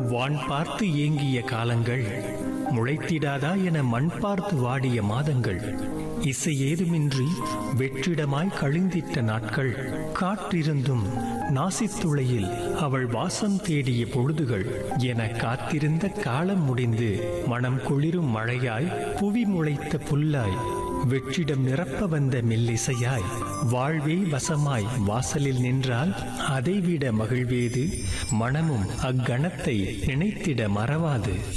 வான் பார்த்து ஏங்கிய காலங்கள் முளைத்திடாதா என மண் பார்த்து வாடிய மாதங்கள் இசை ஏதுமின்றி வெற்றிடமாய் கழிந்திட்ட நாட்கள் காற்றிருந்தும் நாசித்துளையில் அவள் வாசம் தேடிய பொழுதுகள் என காத்திருந்த காலம் முடிந்து மனம் குளிரும் மழையாய் புவி முளைத்த புல்லாய் வெற்றிடம் நிரப்ப வந்த மெல்லிசையாய் வாழ்வே வசமாய் வாசலில் நின்றால் அதைவிட மகிழ்வேது மனமும் அக்கணத்தை நினைத்திட மறவாது